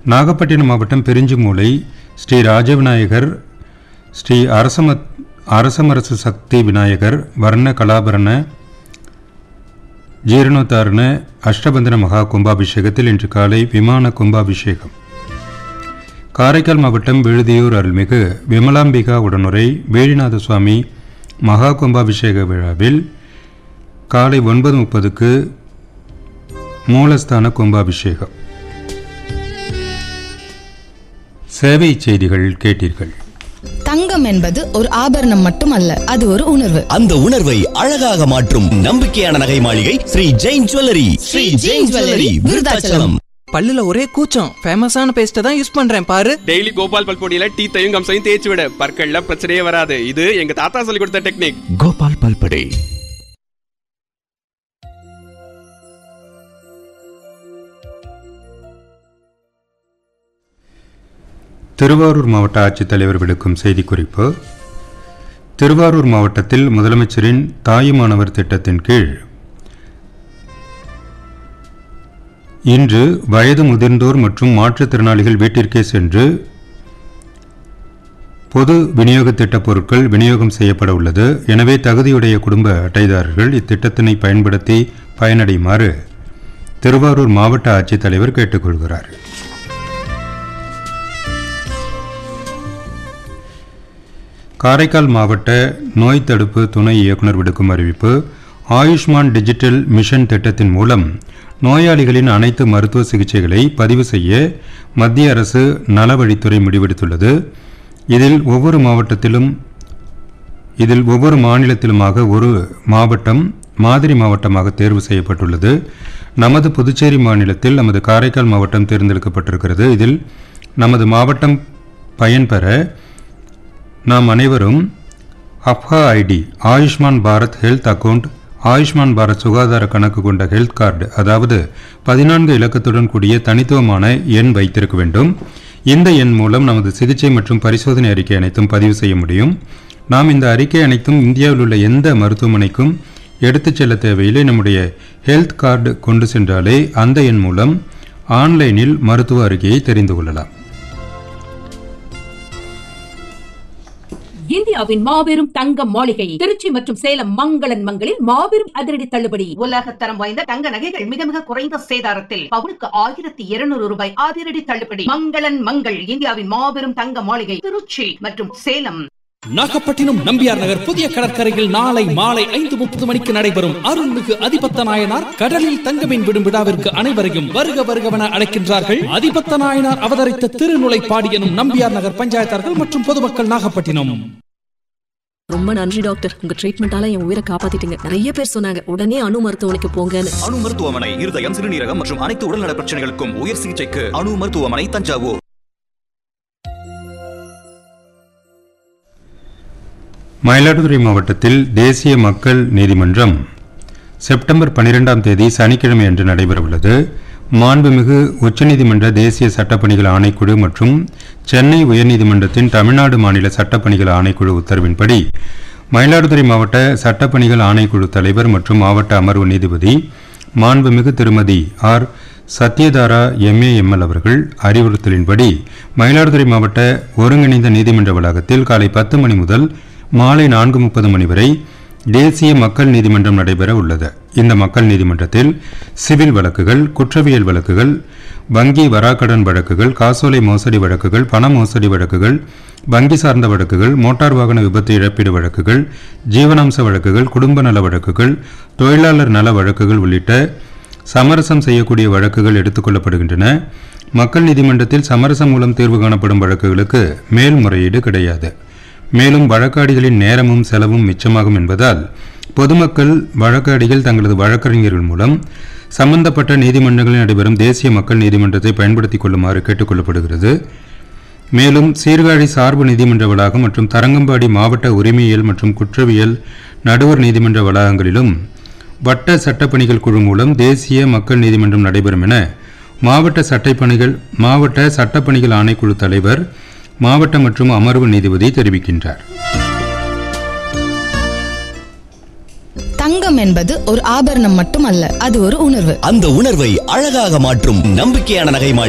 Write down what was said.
நாகப்பட்டினம் மாவட்டம் பெருஞ்சிமூலை ஸ்ரீ ராஜவிநாயகர் ஸ்ரீ அரசமத் அரசமரசு சக்தி விநாயகர் வர்ண கலாபரண ஜீரணோத்தாரண அஷ்டபந்தன மகா கும்பாபிஷேகத்தில் இன்று காலை விமான கும்பாபிஷேகம் காரைக்கால் மாவட்டம் விழுதியூர் அருள்மிகு விமலாம்பிகா உடனுரை வேணிநாத சுவாமி மகா கும்பாபிஷேக விழாவில் காலை ஒன்பது முப்பதுக்கு மூலஸ்தான கும்பாபிஷேகம் சேவை செய்திகள் கேட்டீர்கள் தங்கம் என்பது ஒரு ஆபரணம் மட்டுமல்ல அது ஒரு உணர்வு அந்த உணர்வை அழகாக மாற்றும் நம்பிக்கையான நகை மாளிகை ஸ்ரீ ஜெயின் ஜுவல்லரி ஸ்ரீ ஜெயின் ஜுவல்லரி விருதாச்சலம் பல்லுல ஒரே கூச்சம் ஃபேமஸான பேஸ்ட்டை தான் யூஸ் பண்றேன் பாரு டெய்லி கோபால் பல்பொடியில டீத்தையும் கம்சையும் தேய்ச்சி விட பற்கள்ல பிரச்சனையே வராது இது எங்க தாத்தா சொல்லி கொடுத்த டெக்னிக் கோபால் பல்படே திருவாரூர் மாவட்ட ஆட்சித்தலைவர் விடுக்கும் செய்திக்குறிப்பு திருவாரூர் மாவட்டத்தில் முதலமைச்சரின் தாயுமானவர் திட்டத்தின் கீழ் இன்று வயது முதிர்ந்தோர் மற்றும் மாற்றுத்திறனாளிகள் வீட்டிற்கே சென்று பொது விநியோக திட்ட பொருட்கள் விநியோகம் செய்யப்பட உள்ளது எனவே தகுதியுடைய குடும்ப அட்டைதாரர்கள் இத்திட்டத்தினை பயன்படுத்தி பயனடையுமாறு திருவாரூர் மாவட்ட ஆட்சித்தலைவர் கேட்டுக்கொள்கிறார் காரைக்கால் மாவட்ட நோய் தடுப்பு துணை இயக்குனர் விடுக்கும் அறிவிப்பு ஆயுஷ்மான் டிஜிட்டல் மிஷன் திட்டத்தின் மூலம் நோயாளிகளின் அனைத்து மருத்துவ சிகிச்சைகளை பதிவு செய்ய மத்திய அரசு நலவழித்துறை முடிவெடுத்துள்ளது இதில் ஒவ்வொரு மாவட்டத்திலும் இதில் ஒவ்வொரு மாநிலத்திலுமாக ஒரு மாவட்டம் மாதிரி மாவட்டமாக தேர்வு செய்யப்பட்டுள்ளது நமது புதுச்சேரி மாநிலத்தில் நமது காரைக்கால் மாவட்டம் தேர்ந்தெடுக்கப்பட்டிருக்கிறது இதில் நமது மாவட்டம் பயன்பெற நாம் அனைவரும் ABHA ID Ayushman Bharat health account Ayushman Bharat சுகாதார கணக்கு கொண்ட ஹெல்த் கார்டு அதாவது பதினான்கு இலக்கத்துடன் கூடிய தனித்துவமான எண் வைத்திருக்க வேண்டும் இந்த எண் மூலம் நமது சிகிச்சை மற்றும் பரிசோதனை அறிக்கை அனைத்தும் பதிவு செய்ய முடியும் நாம் இந்த அறிக்கை அனைத்தும் இந்தியாவில் உள்ள எந்த மருத்துவமனைக்கும் எடுத்துச் செல்ல தேவையில்லை நம்முடைய ஹெல்த் கார்டு கொண்டு சென்றாலே அந்த எண் மூலம் ஆன்லைனில் மருத்துவ அறிக்கையை தெரிந்து கொள்ளலாம் இந்தியாவின் மாபெரும் தங்க மாளிகை திருச்சி மற்றும் சேலம் மங்களன் மங்களில் மாபெரும் அதிரடி தள்ளுபடி உலக தரம் வாய்ந்த தங்க நகைகள் மிக மிக குறைந்த சேதாரத்தில் பவுனுக்கு ஆயிரத்தி இருநூறு ரூபாய் அதிரடி தள்ளுபடி மங்களன் மங்கள் இந்தியாவின் மாபெரும் தங்க மாளிகை திருச்சி மற்றும் சேலம் நாகப்பட்டினம் நம்பியார் நகர் புதிய கடற்கரையில் நாளை மாலை ஐந்து முப்பது மணிக்கு நடைபெறும் அருள்மிகு அதிபத்த நாயனார் கடலில் தங்கமீன் விடும் விழாவிற்கு அனைவரையும் வருக வருகவென அழைக்கின்றார்கள் அதிபத்த நாயனார் அவதரித்த திருநுழைப்பாடி எனும் நம்பியார் நகர் பஞ்சாயத்தார்கள் மற்றும் பொதுமக்கள் நாகப்பட்டினம் ரொம்ப நன்றி டாக்டர் உங்க ட்ரீட்மெண்டால என் உயிரை காப்பாத்திட்டீங்க நிறைய பேர் சொன்னாங்க உடனே அணு மருத்துவமனைக்கு போங்கன்னு அணு மருத்துவமனை இருதயம் சிறுநீரகம் மற்றும் அனைத்து உடல்நல பிரச்சனைகளுக்கும் உயர் சிகிச்சைக்கு அணு மருத்துவமனை தஞ்சாவூர் மயிலாடுதுறை மாவட்டத்தில் தேசிய மக்கள் நீதிமன்றம் செப்டம்பர் பன்னிரெண்டாம் தேதி சனிக்கிழமை அன்று நடைபெறவுள்ளது மாண்புமிகு உச்சநீதிமன்ற தேசிய சட்டப்பணிகள் ஆணைக்குழு மற்றும் சென்னை உயர்நீதிமன்றத்தின் தமிழ்நாடு மாநில சட்டப்பணிகள் ஆணைக்குழு உத்தரவின்படி மயிலாடுதுறை மாவட்ட சட்டப்பணிகள் ஆணைக்குழு தலைவர் மற்றும் மாவட்ட அமர்வு நீதிபதி மாண்புமிகு திருமதி ஆர் சத்யதாரா எம்ஏஎம்எல் அவர்கள் அறிவுறுத்தலின்படி மயிலாடுதுறை மாவட்ட ஒருங்கிணைந்த நீதிமன்ற வளாகத்தில் காலை பத்து மணி முதல் மாலை நான்கு முப்பது மணி வரை தேசிய மக்கள் நீதிமன்றம் நடைபெற உள்ளது இந்த மக்கள் நீதிமன்றத்தில் சிவில் வழக்குகள் குற்றவியல் வழக்குகள் வங்கி வராக்கடன் வழக்குகள் காசோலை மோசடி வழக்குகள் பண மோசடி வழக்குகள் வங்கி சார்ந்த வழக்குகள் மோட்டார் வாகன விபத்து இழப்பீடு வழக்குகள் ஜீவனாம்ச வழக்குகள் குடும்ப நல வழக்குகள் தொழிலாளர் நல வழக்குகள் உள்ளிட்ட சமரசம் செய்யக்கூடிய வழக்குகள் எடுத்துக்கொள்ளப்படுகின்றன மக்கள் நீதிமன்றத்தில் சமரசம் மூலம் தீர்வு காணப்படும் வழக்குகளுக்கு மேல்முறையீடு கிடையாது மேலும் வழக்காடிகளின் நேரமும் செலவும் மிச்சமாகும் என்பதால் பொதுமக்கள் வழக்காடிகள் தங்களது வழக்கறிஞர்கள் மூலம் சம்பந்தப்பட்ட நீதிமன்றங்களில் நடைபெறும் தேசிய மக்கள் நீதிமன்றத்தை பயன்படுத்திக் கொள்ளுமாறு கேட்டுக்கொள்ளப்படுகிறது மேலும் சீர்காழி சார்பு நீதிமன்ற வளாகம் மற்றும் தரங்கம்பாடி மாவட்ட உரிமையியல் மற்றும் குற்றவியல் நடுவர் நீதிமன்ற வளாகங்களிலும் வட்ட சட்டப்பணிகள் குழு மூலம் தேசிய மக்கள் நீதிமன்றம் நடைபெறும் என மாவட்ட சட்டப்பணிகள் மாவட்ட சட்டப்பணிகள் ஆணைக்குழு தலைவர் மாவட்ட மற்றும் அமர்வு நீதிபதி தெரிவிக்கின்றார் தங்கம் என்பது ஒரு ஆபரணம் மட்டுமல்ல அது ஒரு உணர்வு அந்த உணர்வை அழகாக மாற்றும் நம்பிக்கையான நகை மாளிகை